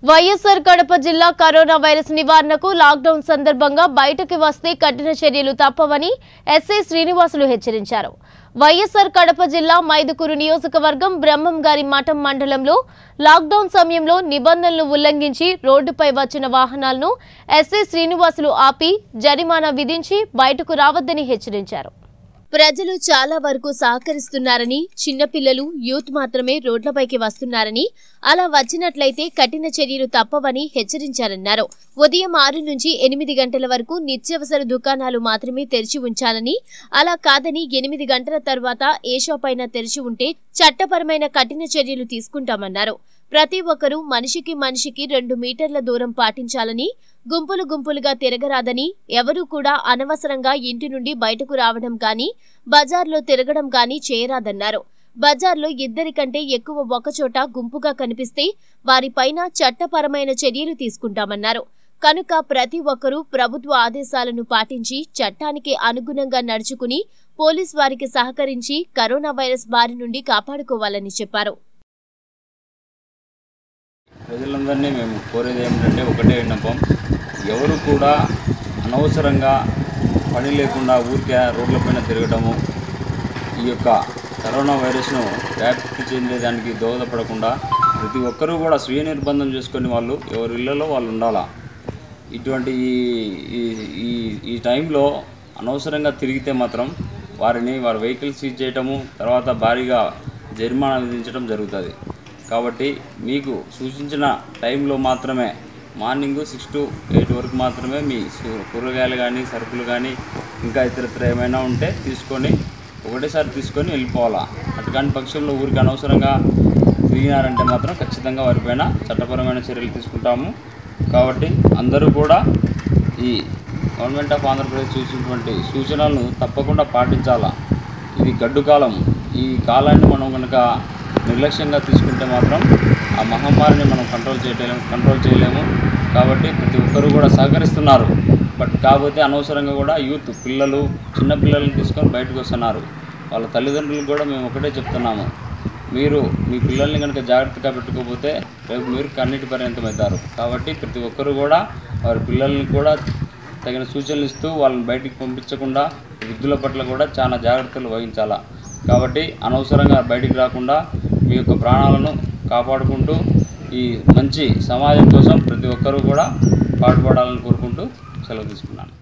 వైఎస్ఆర్ కడప జిల్లా corona virus నివారణకు lockdown సందర్భంగా బయటకు వస్తే కఠిన చర్యలు తప్పవని ఎస్ఐ శ్రీనివాసులు హెచ్చరించారు వైఎస్ఆర్ కడప జిల్లా మైదుకూరు నియోజకవర్గం బ్రహ్మం గారి మఠం మండలంలో లాక్డౌన్ సమయంలో నిబంధనలు ఉల్లంఘించి రోడ్డుపై వచ్చిన వాహనాలను ఎస్ఐ శ్రీనివాసులు ఆపి జరిమానా విధించి బయటకు రావద్దని హెచ్చరించారు ప్రజలు చాలా వరకు సహకరిస్తున్నారని చిన్నపిల్లలు యూత్ మాత్రమే రోడ్లపైకి వస్తున్నారని అలా వచ్చినట్లయితే కఠిన చర్యలు తప్పవని హెచ్చరించారన్నారు ఉదయం ఆరు నుంచి ఎనిమిది గంటల వరకు నిత్యావసర దుకాణాలు మాత్రమే తెరిచి ఉంచాలని అలా కాదని ఎనిమిది గంటల తర్వాత ఏ షాప్ అయినా తెరిచి ఉంటే చట్టపరమైన కఠిన చర్యలు తీసుకుంటామన్నారు ప్రతి ఒక్కరూ మనిషికి మనిషికి రెండు మీటర్ల దూరం పాటించాలని గుంపులు గుంపులుగా తిరగరాదని ఎవరూ కూడా అనవసరంగా ఇంటి నుండి బయటకు రావడం కానీ బజార్లో తిరగడం కానీ చేయరాదన్నారు బజార్లో ఇద్దరి కంటే ఎక్కువ ఒకచోట గుంపుగా కనిపిస్తే వారిపైన చట్టపరమైన చర్యలు తీసుకుంటామన్నారు కనుక ప్రతి ఒక్కరూ ప్రభుత్వ ఆదేశాలను పాటించి చట్టానికి అనుగుణంగా నడుచుకుని పోలీస్ వారికి సహకరించి కరోనా వైరస్ బారి నుండి కాపాడుకోవాలని చెప్పారు ప్రజలందరినీ మేము కోరేది ఏమిటంటే ఒకటే విన్నపం ఎవరు కూడా అనవసరంగా పని లేకుండా ఊరికే రోడ్లపైన తిరగటము ఈ యొక్క కరోనా వైరస్ను వ్యాప్తి చెందేదానికి దోహదపడకుండా ప్రతి ఒక్కరూ కూడా స్వీయ నిర్బంధం చేసుకొని వాళ్ళు ఎవరి ఇళ్లలో వాళ్ళు ఉండాలా ఇటువంటి ఈ ఈ- ఈ ఈ టైంలో అనవసరంగా తిరిగితే మాత్రం వారిని వారి వెహికల్స్ సీజ్ చేయటము తర్వాత భారీగా జరిమానా విధించడం జరుగుతుంది కాబట్టి మీకు సూచించిన టైంలో మాత్రమే మార్నింగ్ సిక్స్ టు ఎయిట్ వరకు మాత్రమే మీ సు- కూరగాయలు కానీ సరుకులు కానీ ఇంకా ఇతరత్ర ఏమైనా ఉంటే తీసుకొని ఒకటేసారి తీసుకొని వెళ్ళిపోవాలా అటుకాని పక్షంలో ఊరికి అనవసరంగా తిరిగినారంటే మాత్రం ఖచ్చితంగా వారిపైన చట్టపరమైన చర్యలు తీసుకుంటాము కాబట్టి అందరూ కూడా ఈ గవర్నమెంట్ ఆఫ్ ఆంధ్రప్రదేశ్ చూసినటువంటి సూచనలను తప్పకుండా పాటించాలా ఇది గడ్డు కాలం ఈ కాలాన్ని మనం కనుక నిర్లక్ష్యంగా తీసుకుంటే మాత్రం ఆ మహమ్మారిని మనం కంట్రోల్ చేయలేము కంట్రోల్ చేయలేము కాబట్టి ప్రతి ఒక్కరూ కూడా సహకరిస్తున్నారు బట్ కాకపోతే అనవసరంగా కూడా యూత్ పిల్లలు చిన్న పిల్లల్ని తీసుకొని బయటకు వస్తున్నారు వాళ్ళ తల్లిదండ్రులకు కూడా మేము ఒకటే చెప్తున్నాము మీరు మీ పిల్లల్ని కనుక జాగ్రత్తగా పెట్టుకోకపోతే రేపు మీరు కన్నీటి పర్యంతం అవుతారు కాబట్టి ప్రతి ఒక్కరూ కూడా వారి పిల్లల్ని కూడా తగిన సూచనలు ఇస్తూ వాళ్ళని బయటికి పంపించకుండా వృద్ధుల పట్ల కూడా చాలా జాగ్రత్తలు వహించాలా కాబట్టి అనవసరంగా బయటికి రాకుండా మీ యొక్క ప్రాణాలను కాపాడుకుంటూ ఈ మంచి సమాజం కోసం ప్రతి ఒక్కరూ కూడా పాటుపడాలని కోరుకుంటూ సెలవు తీసుకున్నాను